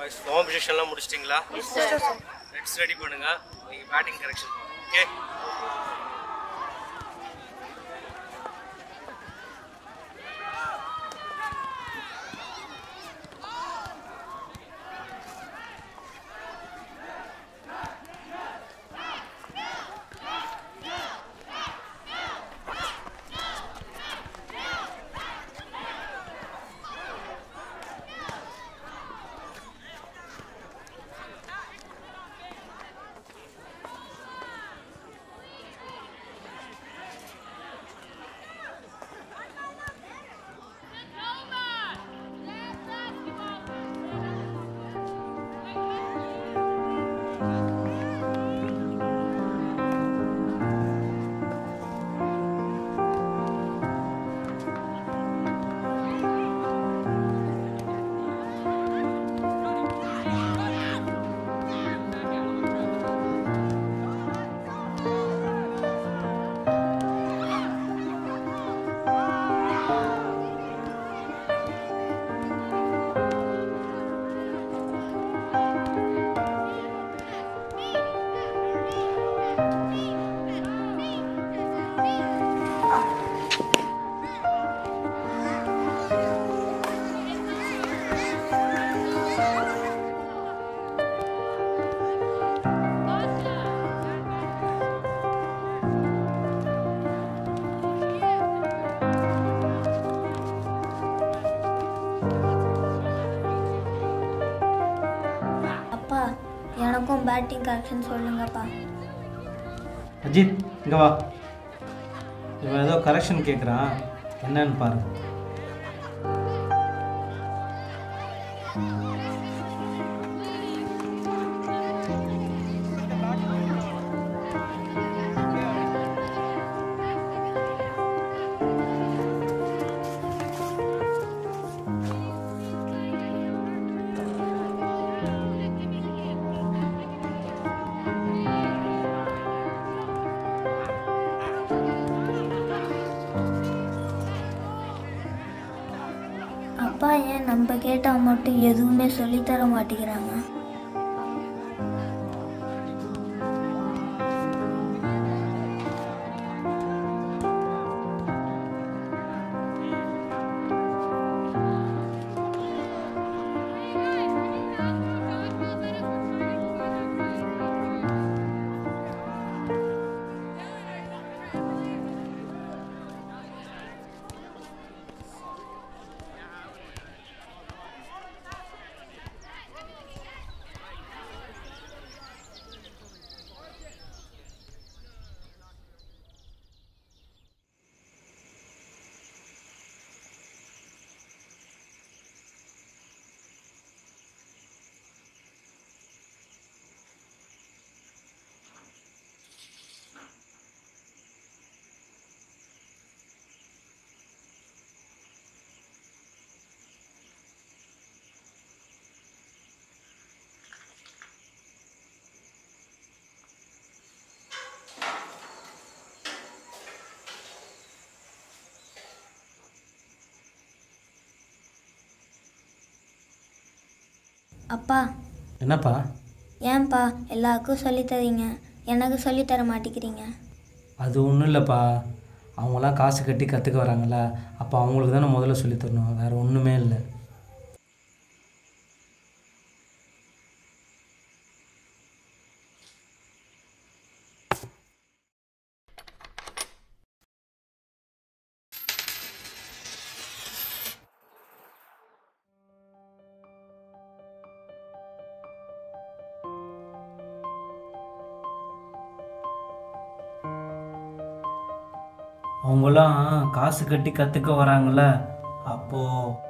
boys form பொசிஷன்லாம் முடிச்சிட்டிங்களா reds ready பண்ணுங்க நீங்கள் பேட்டிங் கரெக்ஷன் ஓகே அப்பா எனக்கும் பேட்டிங் கரெக்ஷன் சொல்லுங்கப்பா அஜித் இங்கே வா இவன் ஏதோ கரெக்ஷன் கேட்குறான் என்னன்னு பாரு அப்பா ஏன் நம்ம கேட்டால் மட்டும் எதுவுமே சொல்லித்தர மாட்டேங்கிறாங்க அப்பா என்னப்பா ஏன்பா எல்லாருக்கும் சொல்லித் தரீங்க எனக்கு சொல்லித் தர மாட்டேங்கிறீங்க அது ஒன்றும் இல்லைப்பா அவங்களாம் காசு கட்டி கற்றுக்க வராங்கல்ல அப்போ அவங்களுக்கு தானே முதல்ல சொல்லித் தரணும் வேறு ஒன்றுமே இல்லை அவங்களாம் காசு கட்டி கற்றுக்க வராங்கல்ல அப்போது